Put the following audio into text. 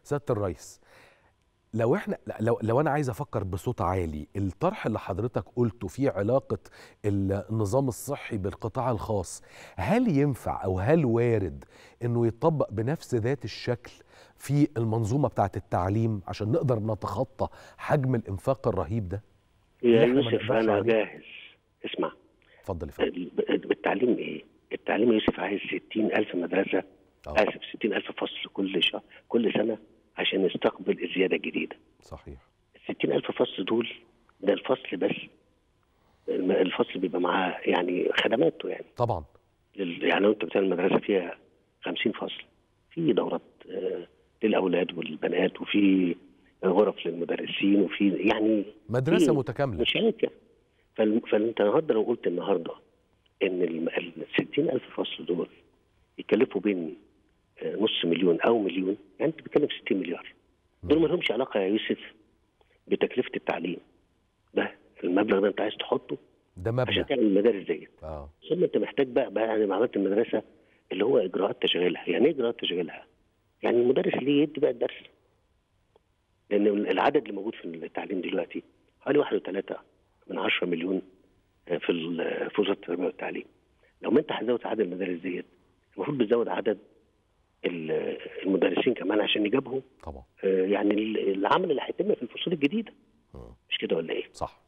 سياده الرئيس لو احنا لا، لو لو انا عايز افكر بصوت عالي الطرح اللي حضرتك قلته في علاقه النظام الصحي بالقطاع الخاص هل ينفع او هل وارد انه يتطبق بنفس ذات الشكل في المنظومه بتاعه التعليم عشان نقدر نتخطى حجم الانفاق الرهيب ده يا اللي إحنا ما يوسف نقدرش انا عليه. جاهز اسمع اتفضل يا فندم ال- التعليم ايه؟ التعليم يا يوسف عايز 60000 مدرسه آه. اسف 60000 فصل كل شهر كل سنه عشان يستقبل الزياده الجديده صحيح ال 60000 فصل دول ده الفصل بس الم- الفصل بيبقى معاه يعني خدماته يعني طبعا لل- يعني لو انت بتعمل مدرسه فيها 50 فصل في دورات آه، للاولاد والبنات وفي غرف للمدرسين وفي يعني مدرسه في متكامله مشاركه فال- فانت النهارده لو قلت النهارده ان ال 60000 فصل دول يكلفوا بين آه، نص مليون او مليون يعني انت بتتكلم 60 مليار دول ما لهمش علاقه يا يوسف بتكلفه التعليم ده المبلغ ده انت عايز تحطه ده عشان مبلغ تعمل المدارس ديت اه ثم انت محتاج بقى بقى يعني عملت المدرسه اللي هو اجراءات تشغيلها يعني ايه اجراءات تشغيلها يعني المدرس اللي يدي بقى الدرس لان العدد اللي موجود في التعليم دلوقتي حوالي 1.3 من 10 مليون في ال- في وزاره التربيه والتعليم لو ما انت هتزود عدد المدارس ديت المفروض بتزود عدد ال- المدرسين كمان عشان يجابهوا طبعا آه، يعني ال- العمل اللي هيتم في الفصول الجديده آه. مش كده ولا ايه؟ صح